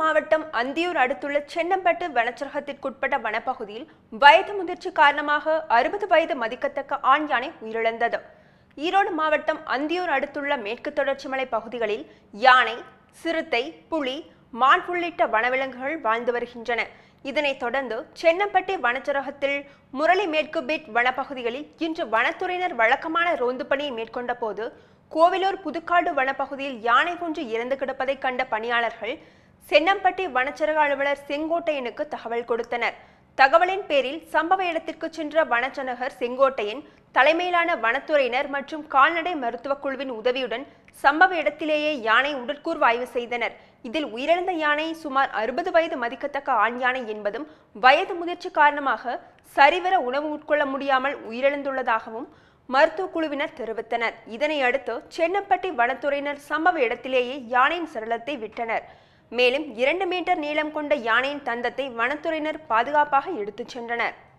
மாவட்டம் அந்தியூர் அடுத்துள்ள சென்னம்பட்டு வனச்சரகத்திற்குட்பட்ட வனப்பகுதியில் வயது முதிர்ச்சி காரணமாக அறுபது வயது மதிக்கத்தக்க ஆண் யானை உயிரிழந்தது ஈரோடு மாவட்டம் அந்தியூர் அடுத்துள்ள மேற்கு தொடர்ச்சி மலை பகுதிகளில் யானை சிறுத்தை புலி மான் உள்ளிட்ட வனவிலங்குகள் வாழ்ந்து வருகின்றன இதனைத் தொடர்ந்து சென்னம்பட்டி வனச்சரகத்தில் முரளி மேற்கு பீட் வனப்பகுதிகளில் இன்று வனத்துறையினர் வழக்கமான ரோந்து பணியை மேற்கொண்ட போது கோவிலூர் புதுக்காடு வனப்பகுதியில் யானை ஒன்று இறந்து கிடப்பதை கண்ட பணியாளர்கள் சென்னம்பட்டி வனச்சரக அலுவலர் செங்கோட்டையனுக்கு தகவல் கொடுத்தனர் தகவலின் பேரில் சம்பவ இடத்திற்கு சென்ற வனச்சனகர் செங்கோட்டையன் தலைமையிலான வனத்துறையினர் மற்றும் கால்நடை மருத்துவக் குழுவின் உதவியுடன் சம்பவ இடத்திலேயே யானை உடற்கூர்வு ஆய்வு செய்தனர் இதில் உயிரிழந்த யானை சுமார் அறுபது வயது மதிக்கத்தக்க ஆண் யானை என்பதும் வயது முதிர்ச்சி காரணமாக சரிவர உணவு உட்கொள்ள முடியாமல் உயிரிழந்துள்ளதாகவும் மருத்துவ குழுவினர் தெரிவித்தனர் இதனை அடுத்து சென்னப்பட்டி வனத்துறையினர் சம்பவ இடத்திலேயே யானையின் சடலத்தை விட்டனர் மேலும் இரண்டு மீட்டர் நீளம் கொண்ட யானையின் தந்தத்தை வனத்துறையினர் பாதுகாப்பாக எடுத்துச் சென்றனர்